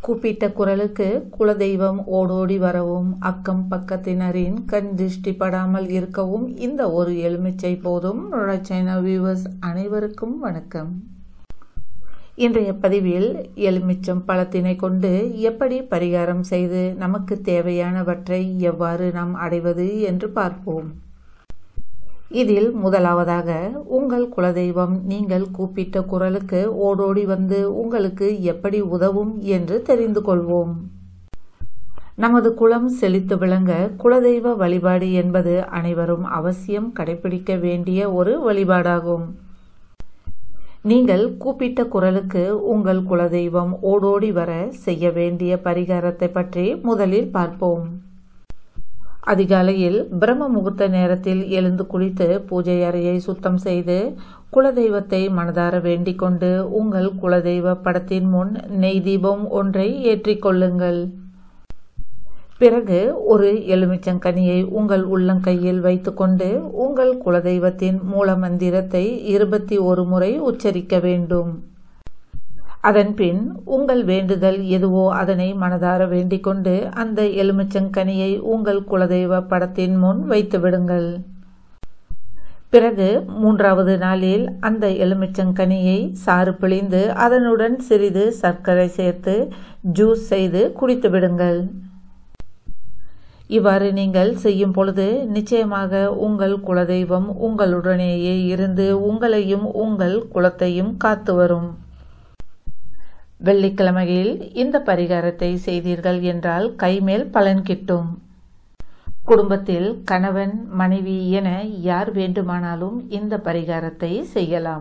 கூப்பிட்ட குரலுக்கு குலதெய்வம் ஓடோடி வரவும் அக்கம் பக்கத்தினரின் கண் திருஷ்டி படாமல் இருக்கவும் இந்த ஒரு எலுமிச்சை போதும் சைனா வியூவர்ஸ் அனைவருக்கும் வணக்கம் இன்றைய பதிவில் எலுமிச்சம் பழத்தினை கொண்டு எப்படி பரிகாரம் செய்து நமக்கு தேவையானவற்றை எவ்வாறு நாம் அடைவது என்று பார்ப்போம் இதில் முதலாவதாக உங்கள் குலதெய்வம் நீங்கள் கூப்பிட்ட குரலுக்கு ஓடோடி வந்து உங்களுக்கு எப்படி உதவும் என்று தெரிந்து கொள்வோம் நமது குலம் செழித்து விளங்க குலதெய்வ வழிபாடு என்பது அனைவரும் அவசியம் கடைபிடிக்க வேண்டிய ஒரு வழிபாடாகும் நீங்கள் கூப்பிட்ட குரலுக்கு உங்கள் குலதெய்வம் ஓடோடி வர செய்ய வேண்டிய பரிகாரத்தை பற்றி முதலில் பார்ப்போம் அதிகாலையில் பிரம்ம முகூர்த்த நேரத்தில் எழுந்து குளித்து பூஜை அறையை சுத்தம் செய்து குலதெய்வத்தை மனதார வேண்டிக் கொண்டு உங்கள் குலதெய்வ படத்தின் முன் நெய் தீபம் ஒன்றை ஏற்றிக்கொள்ளுங்கள் பிறகு ஒரு எலுமிச்சங்கனியை உங்கள் உள்ளங்கையில் வைத்துக்கொண்டு உங்கள் குலதெய்வத்தின் மூல மந்திரத்தை இருபத்தி ஒரு முறை உச்சரிக்க வேண்டும் அதன்பின் உங்கள் வேண்டுதல் எதுவோ அதனை மனதார வேண்டிக் கொண்டு அந்த எலுமிச்சங்கனியை உங்கள் குலதெய்வ படத்தின் முன் வைத்து விடுங்கள் பிறகு மூன்றாவது நாளில் அந்த எலுமிச்சங்கனியை சாறு பிழிந்து அதனுடன் சிறிது சர்க்கரை சேர்த்து ஜூஸ் செய்து குடித்து விடுங்கள் இவ்வாறு நீங்கள் செய்யும் பொழுது நிச்சயமாக உங்கள் குலதெய்வம் உங்களுடனேயே இருந்து உங்களையும் உங்கள் குலத்தையும் காத்து வரும் வெள்ளிக்கிழமையில் இந்த பரிகாரத்தை செய்தீர்கள் என்றால் கைமேல் பலன் கிட்டும் குடும்பத்தில் கணவன் மனைவி என யார் வேண்டுமானாலும் இந்த பரிகாரத்தை செய்யலாம்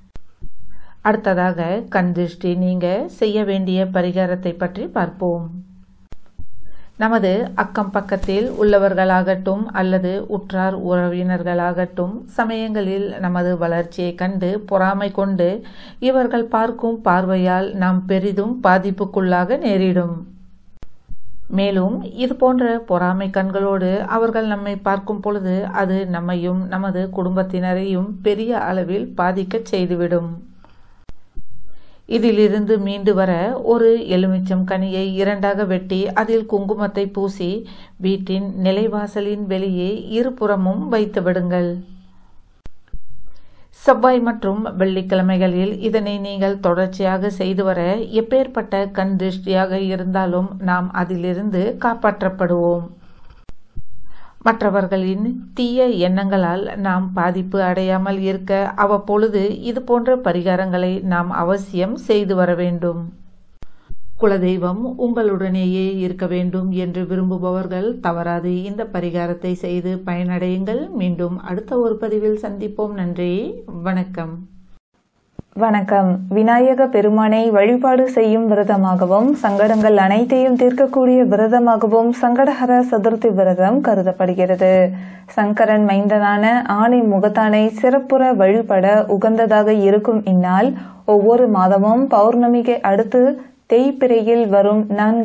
அடுத்ததாக கண் திருஷ்டி நீங்க செய்ய வேண்டிய பரிகாரத்தை பற்றி பார்ப்போம் நமது அக்கம் பக்கத்தில் உள்ளவர்களாகட்டும் அல்லது உற்றார் உறவினர்களாகட்டும் சமயங்களில் நமது வளர்ச்சியை கண்டு பொறாமை கொண்டு இவர்கள் பார்க்கும் பார்வையால் நாம் பெரிதும் பாதிப்புக்குள்ளாக நேரிடும் மேலும் இது போன்ற பொறாமை கண்களோடு அவர்கள் நம்மை பார்க்கும் பொழுது அது நம்மையும் நமது குடும்பத்தினரையும் பெரிய அளவில் பாதிக்கச் செய்துவிடும் இதிலிருந்து மீண்டு வர ஒரு எலுமிச்சம் கனியை இரண்டாக வெட்டி அதில் குங்குமத்தை பூசி வீட்டின் நிலைவாசலின் வெளியே இருபுறமும் வைத்து விடுங்கள் செவ்வாய் மற்றும் வெள்ளிக்கிழமைகளில் இதனை நீங்கள் தொடர்ச்சியாக செய்து வர எப்பேற்பட்ட கண் திருஷ்டியாக இருந்தாலும் நாம் அதிலிருந்து காப்பாற்றப்படுவோம் மற்றவர்களின் தீய எண்ணங்களால் நாம் பாதிப்பு அடையாமல் இருக்க அவ்வப்பொழுது இது போன்ற பரிகாரங்களை நாம் அவசியம் செய்து வர வேண்டும் குலதெய்வம் உங்களுடனேயே இருக்க வேண்டும் என்று விரும்புபவர்கள் தவறாது இந்த பரிகாரத்தை செய்து பயனடையுங்கள் மீண்டும் அடுத்த ஒரு பதிவில் சந்திப்போம் நன்றி வணக்கம் வணக்கம் விநாயக பெருமானை வழிபாடு செய்யும் விரதமாகவும் சங்கடங்கள் அனைத்தையும் தீர்க்கக்கூடிய விரதமாகவும் சங்கடஹர சதுர்த்தி விரதம் கருதப்படுகிறது சங்கரன் மைந்தனான ஆணை முகத்தானை சிறப்புற வழிபட உகந்ததாக இருக்கும் இந்நாள் ஒவ்வொரு மாதமும் பௌர்ணமிக்கு அடுத்து தேய்பிரையில் வரும் நான்கு